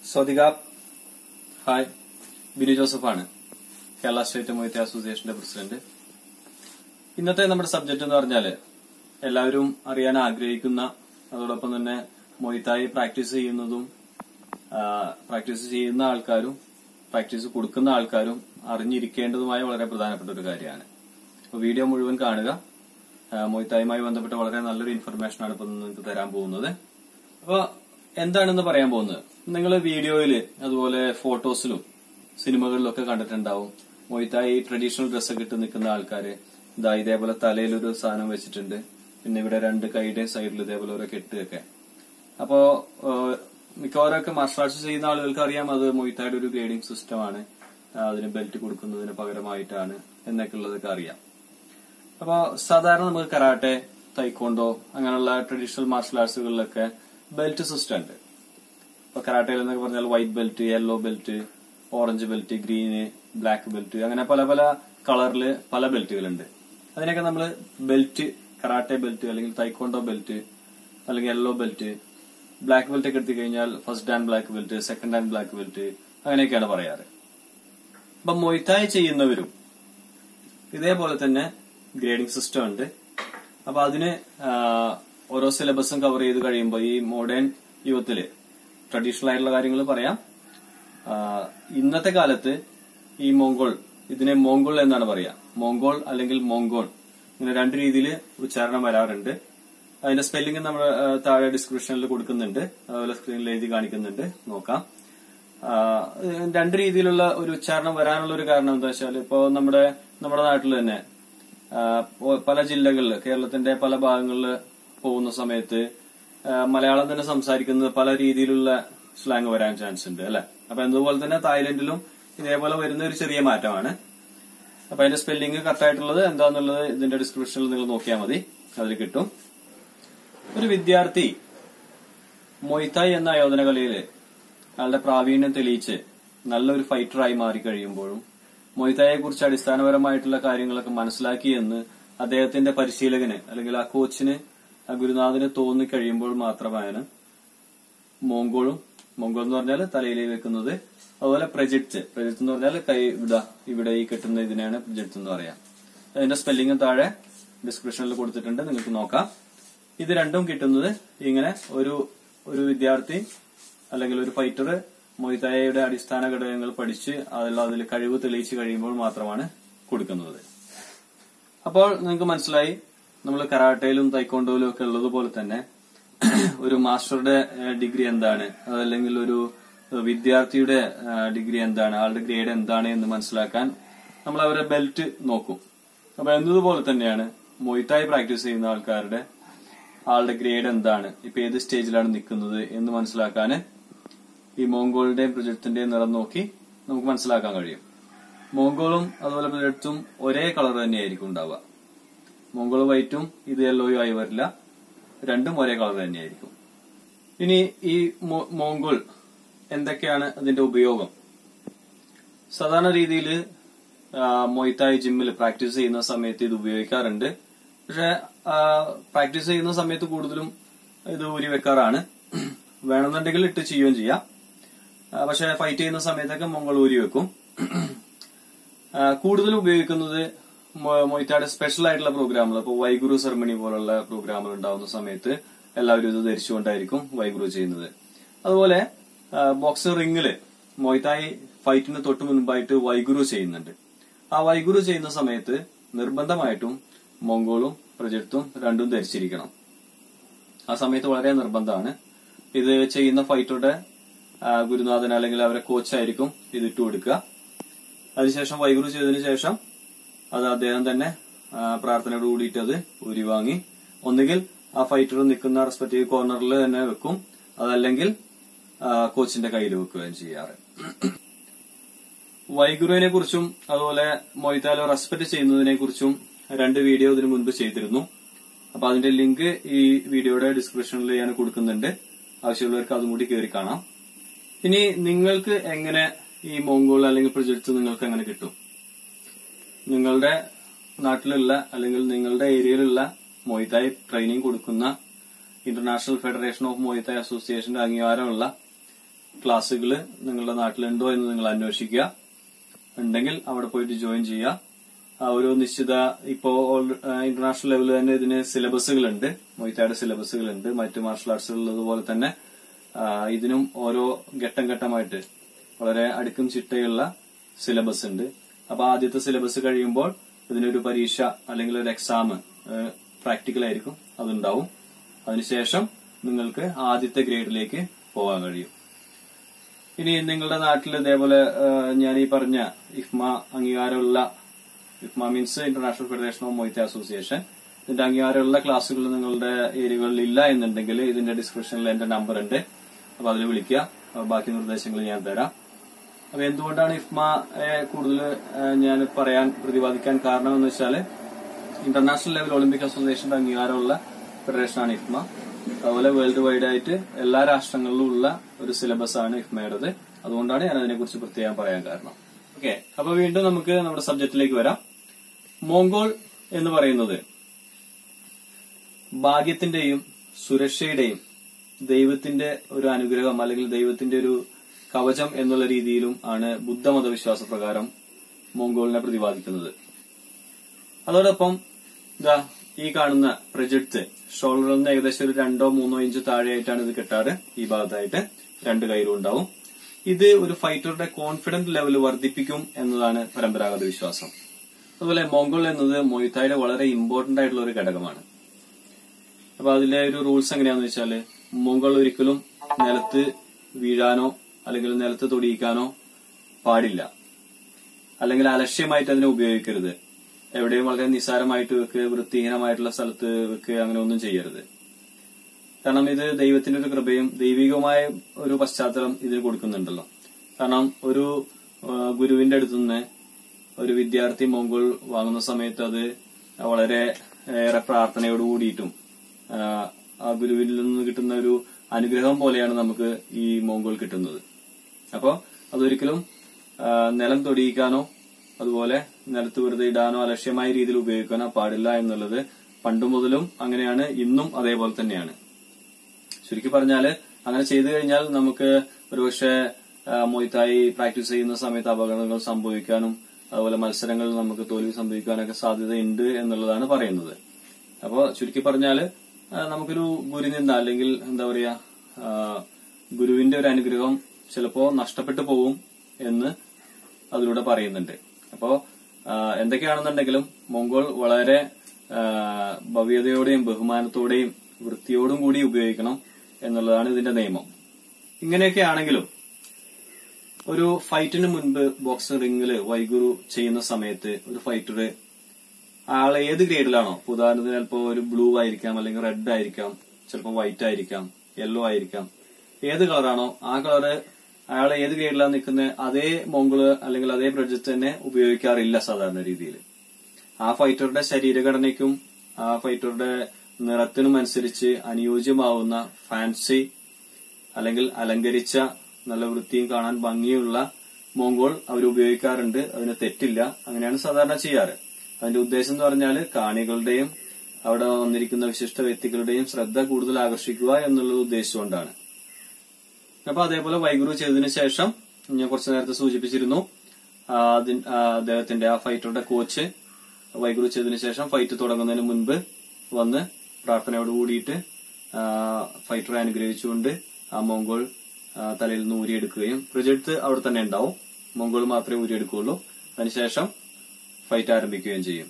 Swathika hi Binu ജോസഫാണ് Kerala state Muay Thai അസോസിയേഷന്റെ president ഇന്നത്തെ നമ്മുടെ സബ്ജക്ട് എന്ന് പറഞ്ഞാല് എല്ലാവരും അറിയാൻ ആഗ്രഹിക്കുന്ന അതോടൊപ്പം തന്നെ മൊയ്ത്തായി പ്രാക്ടീസ് ചെയ്യുന്നതും ആ, പ്രാക്ടീസ് ചെയ്യുന്ന ആൾക്കാരും പ്രാക്ടീസ് കൊടുക്കുന്ന ആൾക്കാരും അറിഞ്ഞിരിക്കേണ്ടതുമായ വളരെ പ്രധാനപ്പെട്ട ഒരു കാര്യമാണ് അപ്പൊ വീഡിയോ മുഴുവൻ കാണുക ആ, മൊയ്ത്തായുമായി ബന്ധപ്പെട്ട വളരെ നല്ലൊരു ഇൻഫർമേഷൻ ആണ് ഇപ്പൊ നിങ്ങൾക്ക് തരാൻ പോകുന്നത് അപ്പൊ എന്താണെന്ന് പറയാൻ പോകുന്നത് നിങ്ങൾ വീഡിയോയില് അതുപോലെ ഫോട്ടോസിലും സിനിമകളിലും ഒക്കെ കണ്ടിട്ടുണ്ടാവും മൊയ്ത്തായി ട്രഡീഷണൽ ഡ്രസ്സൊക്കെ ഇട്ട് നിൽക്കുന്ന ആൾക്കാര് ഇതാ ഇതേപോലെ തലയിൽ ഒരു സാധനം വെച്ചിട്ടുണ്ട് പിന്നെ ഇവിടെ രണ്ട് കൈയുടെ സൈഡിൽ ഇതേപോലെ ഓരോ കെട്ടുകയൊക്കെ അപ്പോ ഏഹ്, മിക്കവാറൊക്കെ മാർഷൽ ആർട്സ് ചെയ്യുന്ന ആളുകൾക്ക് അറിയാം അത് മൊയ്ത്തായുടെ ഒരു ഗ്രേഡിംഗ് സിസ്റ്റമാണ് അതിന് ബെൽറ്റ് കൊടുക്കുന്നതിന് പകരമായിട്ടാണ് എന്നൊക്കെ ഉള്ളതൊക്കെ അറിയാം അപ്പൊ സാധാരണ നമുക്ക് കരാട്ടെ തൈക്കോണ്ടോ അങ്ങനെയുള്ള ട്രഡീഷണൽ മാർഷൽ ആർട്സുകളിലൊക്കെ ബെൽറ്റ് സിസ്റ്റം ഉണ്ട് ഇപ്പൊ കരാട്ടയിൽ എന്നൊക്കെ പറഞ്ഞാൽ white belt yellow belt orange belt green black belt അങ്ങനെ പല പല കളറില് പല ബെൽറ്റുകളുണ്ട് അതിനൊക്കെ നമ്മൾ ബെൽറ്റ് കരാട്ടെ ബെൽറ്റ് അല്ലെങ്കിൽ തൈക്കോണ്ടോ ബെൽറ്റ് അല്ലെങ്കിൽ യെല്ലോ ബെൽറ്റ് ബ്ലാക്ക് ബെൽറ്റ് ഒക്കെ എടുത്തു കഴിഞ്ഞാൽ first hand black belt second hand black belt അങ്ങനെയൊക്കെയാണ് പറയാറ് അപ്പൊ മൊയ്ത്തായി ചെയ്യുന്നവരും ഇതേപോലെ തന്നെ ഗ്രേഡിംഗ് സിസ്റ്റം ഉണ്ട് അപ്പൊ അതിന് ആ, ഓരോ സിലബസും കവർ ചെയ്ത് കഴിയുമ്പോൾ ഈ മോഡേൺ യുവത്തില് ട്രഡീഷണൽ ആയിട്ടുള്ള കാര്യങ്ങൾ പറയാം ആ, ഇന്നത്തെ കാലത്ത് ഈ മോങ്കോൾ ഇതിനെ മോങ്കോൾ എന്നാണ് പറയാ മോങ്കോൾ അല്ലെങ്കിൽ മോങ്കോൾ ഇങ്ങനെ രണ്ട് രീതിയിൽ ഉച്ചാരണം വരാറുണ്ട് അതിന്റെ സ്പെല്ലിംഗ് നമ്മൾ താഴെ ഡിസ്ക്രിപ്ഷനിൽ കൊടുക്കുന്നുണ്ട് അതുപോലെ സ്ക്രീനിൽ എഴുതി കാണിക്കുന്നുണ്ട് നോക്കാം ആ, രണ്ട് രീതിയിലുള്ള ഒരു ഉച്ചാരണം വരാനുള്ള ഒരു കാരണം എന്താ വെച്ചാൽ ഇപ്പോ നമ്മുടെ നമ്മുടെ നാട്ടിൽ തന്നെ ആ, പോ- പല ജില്ലകളിൽ കേരളത്തിന്റെ പല ഭാഗങ്ങളിൽ പോകുന്ന സമയത്ത് ആ, മലയാളം തന്നെ സംസാരിക്കുന്നത് പല രീതിയിലുള്ള സ്ലാങ് വരാൻ ചാൻസ് ഉണ്ട് അല്ലെ അപ്പൊ അതുപോലെ തന്നെ തായ്ലൻഡിലും ഇതേപോലെ വരുന്ന ഒരു ചെറിയ മാറ്റമാണ് അപ്പൊ അതിന്റെ സ്പെല്ലിംഗ് കറക്റ്റ് ആയിട്ടുള്ളത് എന്താന്നുള്ളത് ഇതിന്റെ ഡിസ്ക്രിപ്ഷനിൽ നിങ്ങൾ നോക്കിയാൽ മതി അതിൽ കിട്ടും ഒരു വിദ്യാർത്ഥി മൊയ്ത്തായി എന്ന ആയോധന കലയില് അയാളുടെ പ്രാവീണ്യം തെളിയിച്ച് നല്ലൊരു ഫൈറ്ററായി മാറി കഴിയുമ്പോഴും മൊയ്ത്തായെ കുറിച്ച് അടിസ്ഥാനപരമായിട്ടുള്ള കാര്യങ്ങളൊക്കെ മനസ്സിലാക്കി എന്ന് അദ്ദേഹത്തിന്റെ പരിശീലകന് അല്ലെങ്കിൽ ആ കോച്ചിന് ആ ഗുരുനാഥന് തോന്നി കഴിയുമ്പോൾ മാത്രമാണ് മോങ്കോളും മോങ്കോൾ എന്ന് പറഞ്ഞാൽ തലയിൽ വെക്കുന്നത് അതുപോലെ പ്രൊജക്ട് പ്രൊജക്ട് എന്ന് പറഞ്ഞാൽ കൈ ഇതാ ഇവിടെ ഈ കെട്ടുന്ന ഇതിനെയാണ് പ്രൊജക്ട് എന്ന് പറയാം അതിന്റെ സ്പെല്ലിംഗ് താഴെ ഡിസ്ക്രിപ്ഷനിൽ കൊടുത്തിട്ടുണ്ട് നിങ്ങൾക്ക് നോക്കാം ഇത് രണ്ടും കിട്ടുന്നത് ഇങ്ങനെ ഒരു ഒരു വിദ്യാർത്ഥി അല്ലെങ്കിൽ ഒരു ഫൈറ്റർ മൊയ്തായയുടെ അടിസ്ഥാന ഘടകങ്ങൾ പഠിച്ച് അതിൽ അതിൽ കഴിവ് തെളിയിച്ച് കഴിയുമ്പോൾ മാത്രമാണ് കൊടുക്കുന്നത് അപ്പോൾ നിങ്ങൾക്ക് മനസ്സിലായി നമ്മൾ കരാട്ടയിലും തൈക്കോണ്ടോയിലും ഒക്കെ ഉള്ളതുപോലെ തന്നെ ഒരു മാസ്റ്ററുടെ ഡിഗ്രി എന്താണ് അതല്ലെങ്കിൽ ഒരു വിദ്യാർത്ഥിയുടെ ഡിഗ്രി എന്താണ് ആളുടെ ഗ്രേഡ് എന്താണ് എന്ന് മനസ്സിലാക്കാൻ നമ്മൾ അവരെ ബെൽറ്റ് നോക്കും അപ്പൊ എന്നതുപോലെ തന്നെയാണ് മൊയ്ത്തായി പ്രാക്ടീസ് ചെയ്യുന്ന ആൾക്കാരുടെ ആളുടെ ഗ്രേഡ് എന്താണ് ഇപ്പൊ ഏത് സ്റ്റേജിലാണ് നിൽക്കുന്നത് എന്ന് മനസ്സിലാക്കാന് ഈ മോങ്കോളിന്റെയും പ്രൊജക്ടിന്റെയും നിറം നോക്കി നമുക്ക് മനസ്സിലാക്കാൻ കഴിയും മോങ്കോളും അതുപോലെ പ്രൊജക്റ്റും ഒരേ കളർ തന്നെയായിരിക്കും ഉണ്ടാവുക മോങ്കോൾ വൈറ്റും ഇത് യെല്ലോയും ആയി വരില്ല രണ്ടും ഒരേ കളർ തന്നെയായിരിക്കും ഇനി ഈ മോ- മോങ്കോൾ എന്തൊക്കെയാണ് അതിന്റെ ഉപയോഗം സാധാരണ രീതിയിൽ മൊയ്ത്തായി ജിമ്മിൽ പ്രാക്ടീസ് ചെയ്യുന്ന സമയത്ത് ഇത് ഉപയോഗിക്കാറുണ്ട് പക്ഷെ പ്രാക്ടീസ് ചെയ്യുന്ന സമയത്ത് കൂടുതലും ഇത് ഊരി വെക്കാറാണ് വേണമെന്നുണ്ടെങ്കിൽ ഇട്ട് ചെയ്യുകയും ചെയ്യാം ആ, പക്ഷെ ഫൈറ്റ് ചെയ്യുന്ന സമയത്തൊക്കെ മൊങ്ങൾ ഊരി വെക്കും ആ, കൂടുതലും ഉപയോഗിക്കുന്നത് മൊ- മൊയ്ത്തായുടെ സ്പെഷ്യൽ ആയിട്ടുള്ള പ്രോഗ്രാമുകൾ ഇപ്പോൾ വൈഗുരു സെറമണി പോലുള്ള പ്രോഗ്രാമുകൾ ഉണ്ടാവുന്ന സമയത്ത് എല്ലാവരും ഇത് ധരിച്ചുകൊണ്ടായിരിക്കും വൈഗുരു ചെയ്യുന്നത് അതുപോലെ ബോക്സ് റിംഗില് മൊയ്ത്തായി ഫൈറ്റിന് തൊട്ട് മുൻപായിട്ട് വൈഗുരു ചെയ്യുന്നുണ്ട് ആ വൈഗുരു ചെയ്യുന്ന സമയത്ത് നിർബന്ധമായിട്ടും മൊങ്കോളും പ്രൊജക്റ്റും രണ്ടും ധരിച്ചിരിക്കണം ആ സമയത്ത് വളരെ നിർബന്ധമാണ് ഇത് ചെയ്യുന്ന ഫൈറ്ററുടെ ആ, ഗുരുനാഥൻ അല്ലെങ്കിൽ അവരെ കോച്ചായിരിക്കും ഇത് ഇട്ടു കൊടുക്കുക അതിനുശേഷം വൈഗുരു ചെയ്തതിനു ശേഷം അത് അദ്ദേഹം തന്നെ ആ, പ്രാർത്ഥനയോട് കൂടിയിട്ട് അത് ഊരി വാങ്ങി ഒന്നുകിൽ ആ ഫൈറ്റർ നിൽക്കുന്ന റെസ്പെക്റ്റീവ് കോർണറിൽ തന്നെ വെക്കും അതല്ലെങ്കിൽ ആ, കോച്ചിന്റെ കയ്യിൽ വെക്കുകയും ചെയ്യാറ് വൈഗുരുവിനെ കുറിച്ചും അതുപോലെ മൊയ്ത്താലോ റെസ്പെക്ട് ചെയ്യുന്നതിനെ കുറിച്ചും രണ്ട് വീഡിയോ ഇതിനു മുൻപ് ചെയ്തിരുന്നു അപ്പൊ അതിന്റെ ലിങ്ക് ഈ വീഡിയോയുടെ ഡിസ്ക്രിപ്ഷനിൽ ഞാൻ കൊടുക്കുന്നുണ്ട് ആവശ്യമുള്ളവർക്ക് അതും കൂടി കയറി കാണാം ഇനി നിങ്ങൾക്ക് എങ്ങനെ ഈ മോങ്കോൾ അല്ലെങ്കിൽ പ്രൊജക്ട്സ് നിങ്ങൾക്ക് എങ്ങനെ കിട്ടും നിങ്ങളുടെ നാട്ടിലുള്ള അല്ലെങ്കിൽ നിങ്ങളുടെ ഏരിയയിലുള്ള മൊയ്തായി ട്രെയിനിങ് കൊടുക്കുന്ന ഇന്റർനാഷണൽ ഫെഡറേഷൻ ഓഫ് മൊയ്തായ് അസോസിയേഷന്റെ അംഗീകാരമുള്ള ക്ലാസ്സുകൾ നിങ്ങളുടെ നാട്ടിലുണ്ടോ എന്ന് നിങ്ങൾ അന്വേഷിക്കുക ഉണ്ടെങ്കിൽ അവിടെ പോയിട്ട് ജോയിൻ ചെയ്യുക ആ ഒരു നിശ്ചിത ഇപ്പോ ഇന്റർനാഷണൽ ലെവലിൽ തന്നെ ഇതിന് സിലബസുകളുണ്ട് മൊയ്ത്തായുടെ സിലബസുകളുണ്ട് മറ്റു മാർഷൽ ആർട്സുകളിലുള്ളതുപോലെ തന്നെ ആ, ഇതിനും ഓരോ ഘട്ടം ഘട്ടമായിട്ട് വളരെ അടുക്കും ചിട്ടയുള്ള സിലബസ് ഉണ്ട് അപ്പൊ ആദ്യത്തെ സിലബസ് കഴിയുമ്പോൾ ഇതിനൊരു പരീക്ഷ അല്ലെങ്കിൽ ഒരു എക്സാം പ്രാക്ടിക്കൽ ആയിരിക്കും അതുണ്ടാവും അതിനുശേഷം നിങ്ങൾക്ക് ആദ്യത്തെ ഗ്രേഡിലേക്ക് പോകാൻ കഴിയും ഇനി നിങ്ങളുടെ നാട്ടിൽ ഇതേപോലെ ആ, ഞാൻ ഈ പറഞ്ഞ ഇഫ്മ അംഗീകാരമുള്ള IFMA means international federation of Muay Thai association ഇതിന്റെ അംഗീകാരമുള്ള ക്ലാസ്സുകൾ നിങ്ങളുടെ ഏരിയകളിൽ ഇല്ല എന്നുണ്ടെങ്കിൽ ഇതിന്റെ ഡിസ്ക്രിപ്ഷനിൽ എന്റെ നമ്പർ ഉണ്ട് അപ്പൊ അതിൽ വിളിക്കുക അപ്പൊ ബാക്കി നിർദ്ദേശങ്ങൾ ഞാൻ തരാം അപ്പൊ എന്തുകൊണ്ടാണ് ഇഫ്മയെ കൂടുതൽ ഞാൻ പറയാൻ പ്രതിപാദിക്കാൻ കാരണം എന്ന് വെച്ചാല് ഇന്റർനാഷണൽ ലെവൽ ഒളിമ്പിക് അസോസിയേഷന്റെ അംഗീകാരമുള്ള ഫെഡറേഷനാണ് ഇഫ്മ അതുപോലെ വേൾഡ് വൈഡ് ആയിട്ട് എല്ലാ രാഷ്ട്രങ്ങളിലും ഉള്ള ഒരു സിലബസ് ആണ് ഇഫ്മയുടേത് അതുകൊണ്ടാണ് ഞാൻ അതിനെക്കുറിച്ച് പ്രത്യേകം പറയാൻ കാരണം ഓക്കെ അപ്പൊ വീണ്ടും നമുക്ക് നമ്മുടെ സബ്ജക്റ്റിലേക്ക് വരാം മോങ്കോൾ എന്ന് പറയുന്നത് ഭാഗ്യത്തിന്റെയും സുരക്ഷയുടെയും ദൈവത്തിന്റെ ഒരു അനുഗ്രഹം അല്ലെങ്കിൽ ദൈവത്തിന്റെ ഒരു കവചം എന്നുള്ള രീതിയിലും ആണ് ബുദ്ധമത വിശ്വാസ പ്രകാരം മോങ്കോളിനെ പ്രതിപാദിക്കുന്നത് അതോടൊപ്പം ഇതാ ഈ കാണുന്ന പ്രൊജക്ട് ഷോൾഡറിൽ നിന്ന് ഏകദേശം ഒരു രണ്ടോ മൂന്നോ ഇഞ്ച് താഴെയായിട്ടാണ് ഇത് കെട്ടാറ് ഈ ഭാഗത്തായിട്ട് രണ്ട് കൈയിലും ഉണ്ടാവും ഇത് ഒരു ഫൈറ്ററുടെ കോൺഫിഡന്റ് ലെവൽ വർദ്ധിപ്പിക്കും എന്നതാണ് പരമ്പരാഗത വിശ്വാസം അതുപോലെ മോങ്കോൾ എന്നത് മൊയ്ത്തായുടെ വളരെ ഇമ്പോർട്ടന്റ് ആയിട്ടുള്ള ഒരു ഘടകമാണ് അപ്പൊ അതിലെ ഒരു റൂൾസ് എങ്ങനെയാന്ന് വെച്ചാല് മോങ്കോൾ ഒരിക്കലും നിലത്ത് വീഴാനോ അല്ലെങ്കിൽ നിലത്ത് തൊടിയിക്കാനോ പാടില്ല അല്ലെങ്കിൽ അലക്ഷ്യമായിട്ട് അതിനെ ഉപയോഗിക്കരുത് എവിടെയും വളരെ നിസ്സാരമായിട്ട് വെക്കുക വൃത്തിഹീനമായിട്ടുള്ള സ്ഥലത്ത് വെക്കുക അങ്ങനെ ഒന്നും ചെയ്യരുത് കാരണം ഇത് ദൈവത്തിന്റെ ഒരു കൃപയും ദൈവികമായ ഒരു പശ്ചാത്തലം ഇതിന് കൊടുക്കുന്നുണ്ടല്ലോ കാരണം ഒരു ആ, ഗുരുവിന്റെ അടുത്ത് നിന്ന് ഒരു വിദ്യാർത്ഥി മോങ്കോൾ വാങ്ങുന്ന സമയത്ത് അത് വളരെ ഏറെ പ്രാർത്ഥനയോട് കൂടിയിട്ടും ആ, ആ ഗുരുവിൽ നിന്ന് കിട്ടുന്ന ഒരു അനുഗ്രഹം പോലെയാണ് നമുക്ക് ഈ മോങ്കോൾ കിട്ടുന്നത് അപ്പോ അതൊരിക്കലും ആ, നിലം തൊടിയിക്കാനോ അതുപോലെ നിലത്ത് വെറുതെ ഇടാനോ അലക്ഷ്യമായ രീതിയിൽ ഉപയോഗിക്കാനോ പാടില്ല എന്നുള്ളത് പണ്ട് മുതലും അങ്ങനെയാണ് ഇന്നും അതേപോലെ തന്നെയാണ് ചുരുക്കി പറഞ്ഞാല് അങ്ങനെ ചെയ്തു കഴിഞ്ഞാൽ നമുക്ക് ഒരുപക്ഷെ ആ, മൊയ്ത്തായി പ്രാക്ടീസ് ചെയ്യുന്ന സമയത്ത് അപകടങ്ങൾ സംഭവിക്കാനും അതുപോലെ മത്സരങ്ങളിൽ നമുക്ക് തോൽവി സംഭവിക്കാനൊക്കെ സാധ്യതയുണ്ട് എന്നുള്ളതാണ് പറയുന്നത് അപ്പോ ചുരുക്കി പറഞ്ഞാല് ആ, നമുക്കൊരു ഗുരുനിന്ദ അല്ലെങ്കിൽ എന്താ പറയാ ആ, ഗുരുവിന്റെ ഒരു അനുഗ്രഹം ചിലപ്പോ നഷ്ടപ്പെട്ടു പോവും എന്ന് അതിലൂടെ പറയുന്നുണ്ട് അപ്പോ ആ, എന്തൊക്കെയാണെന്നുണ്ടെങ്കിലും മൊങ്കോൾ വളരെ ആ, ഭവ്യതയോടെയും ബഹുമാനത്തോടെയും വൃത്തിയോടും കൂടി ഉപയോഗിക്കണം എന്നുള്ളതാണ് ഇതിന്റെ നിയമം ഇങ്ങനെയൊക്കെ ആണെങ്കിലും ഒരു ഫൈറ്റിന് മുൻപ് ബോക്സിംഗ് റിംഗില് വൈഗുരു ചെയ്യുന്ന സമയത്ത് ഒരു ഫൈറ്റർ ആൾ ഏത് ഗ്രേഡിലാണോ ഇപ്പൊ ഉദാഹരണത്തിന് ചിലപ്പോ ഒരു ബ്ലൂ ആയിരിക്കാം അല്ലെങ്കിൽ റെഡ് ആയിരിക്കാം ചിലപ്പോൾ വൈറ്റ് ആയിരിക്കാം യെല്ലോ ആയിരിക്കാം ഏത് കളറാണോ ആ കളറ് അയാൾ ഏത് ഗ്രേഡിലാണ് നിൽക്കുന്നത് അതേ മോങ്കിള് അല്ലെങ്കിൽ അതേ പ്രൊജക്ട് തന്നെ ഉപയോഗിക്കാറില്ല സാധാരണ രീതിയിൽ ആ ഫൈറ്ററുടെ ശരീരഘടനയ്ക്കും ആ ഫൈറ്ററുടെ നിറത്തിനും അനുസരിച്ച് അനുയോജ്യമാവുന്ന ഫാൻസി അല്ലെങ്കിൽ അലങ്കരിച്ച നല്ല വൃത്തിയും കാണാൻ ഭംഗിയുള്ള മോങ്കോൾ അവർ ഉപയോഗിക്കാറുണ്ട് അതിന് തെറ്റില്ല അങ്ങനെയാണ് സാധാരണ ചെയ്യാറ് അതിന്റെ ഉദ്ദേശം എന്ന് പറഞ്ഞാൽ കാണികളുടെയും അവിടെ വന്നിരിക്കുന്ന വിശിഷ്ട വ്യക്തികളുടെയും ശ്രദ്ധ കൂടുതൽ ആകർഷിക്കുക എന്നുള്ളത് ഉദ്ദേശിച്ചുകൊണ്ടാണ് അപ്പൊ അതേപോലെ വൈഗുരു ചെയ്തതിനു ശേഷം ഞാൻ കുറച്ചു നേരത്തെ സൂചിപ്പിച്ചിരുന്നു ആ, അതിൻ- ആ, അദ്ദേഹത്തിന്റെ ആ ഫൈറ്ററുടെ കോച്ച് വൈഗുരു ചെയ്തതിനു ശേഷം ഫൈറ്റ് തുടങ്ങുന്നതിന് മുൻപ് വന്ന് പ്രാർത്ഥനയോട് കൂടിയിട്ട് ആ, ഫൈറ്ററെ അനുഗ്രഹിച്ചുകൊണ്ട് ആ മോങ്കോൾ ആ, തലയിൽ നിന്ന് ഊരിയെടുക്കുകയും പ്രൊജക്ട് അവിടെ തന്നെ ഉണ്ടാവും മോങ്കോൾ മാത്രമേ ഊരിയെടുക്കുകയുള്ളൂ അതിനുശേഷം ഫൈറ്റ് ആരംഭിക്കുകയും ചെയ്യും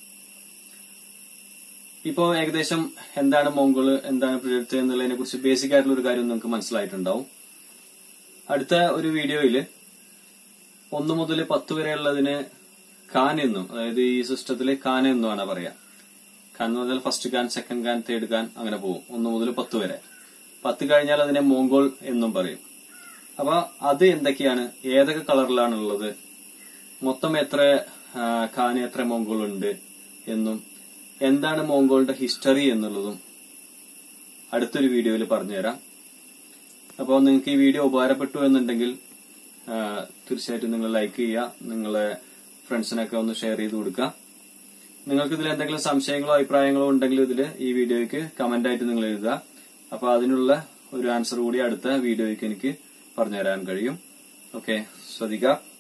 ഇപ്പോ ഏകദേശം എന്താണ് മോങ്കോള് എന്താണ് പ്രൊജക്ട് എന്നുള്ളതിനെ കുറിച്ച് ബേസിക് ആയിട്ടുള്ള ഒരു കാര്യം നിങ്ങൾക്ക് മനസ്സിലായിട്ടുണ്ടാവും അടുത്ത ഒരു വീഡിയോയില് ഒന്ന് മുതൽ പത്ത് വരെയുള്ളതിന് ഖാൻ എന്നും അതായത് ഈ സിസ്റ്റത്തില് ഖാൻ എന്നുമാണ് പറയാ ഖാൻ എന്ന് പറഞ്ഞാൽ ഫസ്റ്റ് ഖാൻ സെക്കൻഡ് ഖാൻ തേർഡ് ഖാൻ അങ്ങനെ പോകും ഒന്ന് മുതൽ പത്ത് വരെ പത്ത് കഴിഞ്ഞാൽ അതിനെ മോങ്കോൾ എന്നും പറയും അപ്പൊ അത് എന്തൊക്കെയാണ് ഏതൊക്കെ കളറിലാണുള്ളത് മൊത്തം എത്ര ആ, ഖാന് എത്ര മോങ്കോൾ ഉണ്ട് എന്നും എന്താണ് മോങ്കോളിന്റെ ഹിസ്റ്ററി എന്നുള്ളതും അടുത്തൊരു വീഡിയോയിൽ പറഞ്ഞുതരാം അപ്പോൾ നിങ്ങൾക്ക് ഈ വീഡിയോ ഉപകാരപ്പെട്ടു എന്നുണ്ടെങ്കിൽ ആ, തീർച്ചയായിട്ടും നിങ്ങൾ ലൈക്ക് ചെയ്യുക നിങ്ങളെ ഫ്രണ്ട്സിനൊക്കെ ഒന്ന് ഷെയർ ചെയ്ത് കൊടുക്കുക നിങ്ങൾക്ക് ഇതിൽ എന്തെങ്കിലും സംശയങ്ങളോ അഭിപ്രായങ്ങളോ ഉണ്ടെങ്കിൽ ഇതിൽ ഈ വീഡിയോയ്ക്ക് കമന്റ് ആയിട്ട് നിങ്ങൾ എഴുതുക അപ്പൊ അതിനുള്ള ഒരു ആൻസർ കൂടി അടുത്ത വീഡിയോയ്ക്ക് എനിക്ക് പറഞ്ഞുതരാൻ കഴിയും ഓക്കെ ശ്രദ്ധിക്കുക